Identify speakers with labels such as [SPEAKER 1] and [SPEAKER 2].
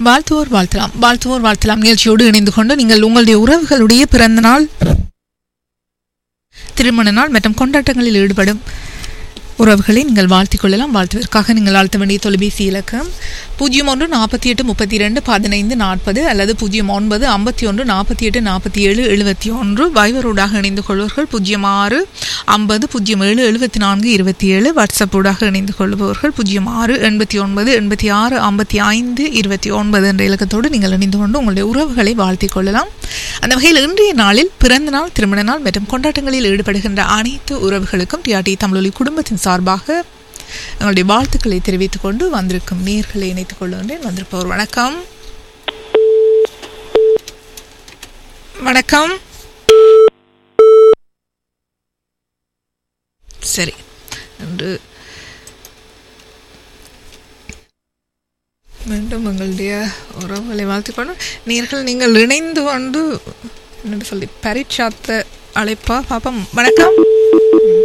[SPEAKER 1] வாழ்த்துவோர் வாழ்த்தலாம் வாழ்த்துவோர் வாழ்த்தலாம் நிகழ்ச்சியோடு இணைந்து கொண்டு நீங்கள் உங்களுடைய உறவுகளுடைய பிறந்த நாள் திருமண நாள் மற்றும் கொண்டாட்டங்களில் ஈடுபடும் உறவுகளை நீங்கள் வாழ்த்திக் கொள்ளலாம் வாழ்த்துவதற்காக நீங்கள் வாழ்த்த வேண்டிய தொலைபேசி இலக்கம் பூஜ்ஜியம் ஒன்று நாற்பத்தி எட்டு முப்பத்தி ரெண்டு பதினைந்து நாற்பது அல்லது பூஜ்ஜியம் ஒன்பது ஐம்பத்தி ஒன்று நாற்பத்தி எட்டு நாற்பத்தி ஏழு எழுபத்தி ஒன்று வைவரோடாக இணைந்து கொள்வர்கள் பூஜ்ஜியம் ஆறு ஐம்பது பூஜ்ஜியம் ஏழு எழுபத்தி நான்கு இருபத்தி ஏழு வாட்ஸ்அப்போடாக இணைந்து கொள்பவர்கள் பூஜ்ஜியம் ஆறு எண்பத்தி ஒன்பது எண்பத்தி ஆறு ஐம்பத்தி ஐந்து இருபத்தி ஒன்பது என்ற இலக்கத்தோடு நீங்கள் இணைந்து கொண்டு உங்களுடைய உறவுகளை வாழ்த்திக் கொள்ளலாம் அந்த வகையில் இன்றைய நாளில் பிறந்த நாள் திருமண நாள் மற்றும் கொண்டாட்டங்களில் ஈடுபடுகின்ற அனைத்து உறவுகளுக்கும் டிஆர்டி தமிழொலி குடும்பத்தின் சார்பாக எங்களுடைய வாழ்த்துக்களை தெரிவித்துக் கொண்டு வந்திருக்கும் நேர்களை இணைத்துக் கொள்கின்றேன் வந்திருப்பவர் வணக்கம் வணக்கம் சரி என்று மீண்டும் எங்களுடைய உறவுகளை வாழ்த்துக்கொண்டு நேர்கள் நீங்கள் இணைந்து கொண்டு என்னென்னு சொல்லி பரீட்சாத்த அழைப்பா பாப்பம் வணக்கம்